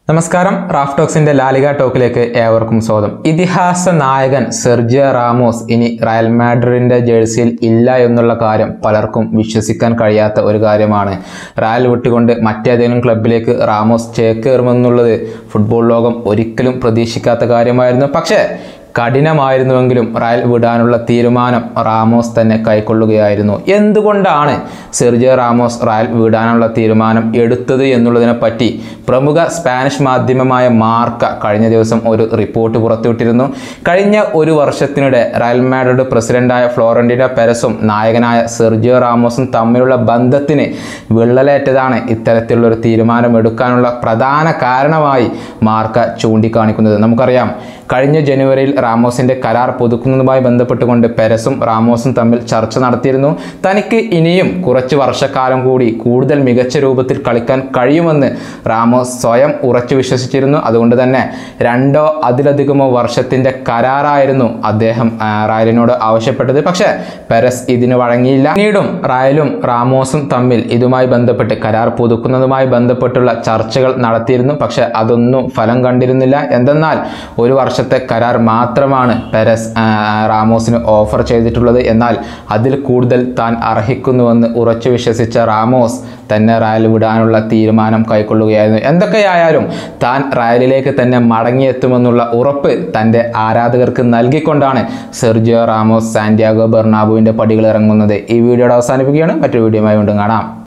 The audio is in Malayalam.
നമസ്കാരം റാഫ് ടോക്സിന്റെ ലാലിക ടോക്കിലേക്ക് ഏവർക്കും സ്വാഗതം ഇതിഹാസ നായകൻ സെർജിയ റാമോസ് ഇനി റയൽ മാഡ്രിഡിന്റെ ജേഴ്സിയിൽ ഇല്ല എന്നുള്ള കാര്യം പലർക്കും വിശ്വസിക്കാൻ കഴിയാത്ത ഒരു കാര്യമാണ് റയൽ വിട്ടുകൊണ്ട് മറ്റേതെങ്കിലും ക്ലബിലേക്ക് റാമോസ് ചേക്കേറുമെന്നുള്ളത് ഫുട്ബോൾ ലോകം ഒരിക്കലും പ്രതീക്ഷിക്കാത്ത കാര്യമായിരുന്നു പക്ഷേ കഠിനമായിരുന്നുവെങ്കിലും റയൽ വിടാനുള്ള തീരുമാനം റാമോസ് തന്നെ കൈക്കൊള്ളുകയായിരുന്നു എന്തുകൊണ്ടാണ് സെർജിയോ റാമോസ് റയൽ വിടാനുള്ള തീരുമാനം എടുത്തത് എന്നുള്ളതിനെ പറ്റി പ്രമുഖ സ്പാനിഷ് മാധ്യമമായ മാർക്ക കഴിഞ്ഞ ദിവസം ഒരു റിപ്പോർട്ട് പുറത്തുവിട്ടിരുന്നു കഴിഞ്ഞ ഒരു വർഷത്തിനിടെ റയൽ മാഡ്രിഡ് പ്രസിഡന്റായ ഫ്ലോറന്റീന പെരസും നായകനായ സെർജിയോ റാമോസും തമ്മിലുള്ള ബന്ധത്തിന് വിള്ളലേറ്റതാണ് ഇത്തരത്തിലുള്ള ഒരു തീരുമാനം എടുക്കാനുള്ള പ്രധാന കാരണമായി മാർക്ക ചൂണ്ടിക്കാണിക്കുന്നത് നമുക്കറിയാം കഴിഞ്ഞ ജനുവരിയിൽ റാമോസിന്റെ കരാർ പുതുക്കുന്നതുമായി ബന്ധപ്പെട്ടുകൊണ്ട് പെരസും റാമോസും തമ്മിൽ ചർച്ച നടത്തിയിരുന്നു തനിക്ക് ഇനിയും കുറച്ച് വർഷക്കാലം കൂടി കൂടുതൽ മികച്ച രൂപത്തിൽ കളിക്കാൻ കഴിയുമെന്ന് റാമോസ് സ്വയം ഉറച്ചു വിശ്വസിച്ചിരുന്നു അതുകൊണ്ട് തന്നെ രണ്ടോ അതിലധികമോ വർഷത്തിന്റെ കരാറായിരുന്നു അദ്ദേഹം ആ, റയലിനോട് ആവശ്യപ്പെട്ടത് പക്ഷേ പെരസ് ഇതിന് വഴങ്ങിയില്ല പിന്നീടും റയലും റാമോസും തമ്മിൽ ഇതുമായി ബന്ധപ്പെട്ട് കരാർ പുതുക്കുന്നതുമായി ബന്ധപ്പെട്ടുള്ള ചർച്ചകൾ നടത്തിയിരുന്നു പക്ഷെ അതൊന്നും ഫലം കണ്ടിരുന്നില്ല എന്തെന്നാൽ ഒരു വർഷത്തെ കരാർ മാത്രമാണ് പെരസ് ആ, റാമോസിന് ഓഫർ ചെയ്തിട്ടുള്ളത് എന്നാൽ അതിൽ കൂടുതൽ താൻ അർഹിക്കുന്നുവെന്ന് ഉറച്ചു വിശ്വസിച്ച റാമോസ് തന്നെ റയൽ വിടാനുള്ള തീരുമാനം കൈക്കൊള്ളുകയായിരുന്നു എന്തൊക്കെയായാലും താൻ റയലിലേക്ക് തന്നെ മടങ്ങിയെത്തുമെന്നുള്ള ഉറപ്പ് തൻ്റെ ആരാധകർക്ക് നൽകിക്കൊണ്ടാണ് സെർജിയോ റാമോസ് സാന്റിയാഗോ ബെർണാബുവിൻ്റെ പടികൾ ഇറങ്ങുന്നത് ഈ വീഡിയോയുടെ അവസാനിപ്പിക്കുകയാണ് മറ്റൊരു വീഡിയോയുമായി വീണ്ടും കാണാം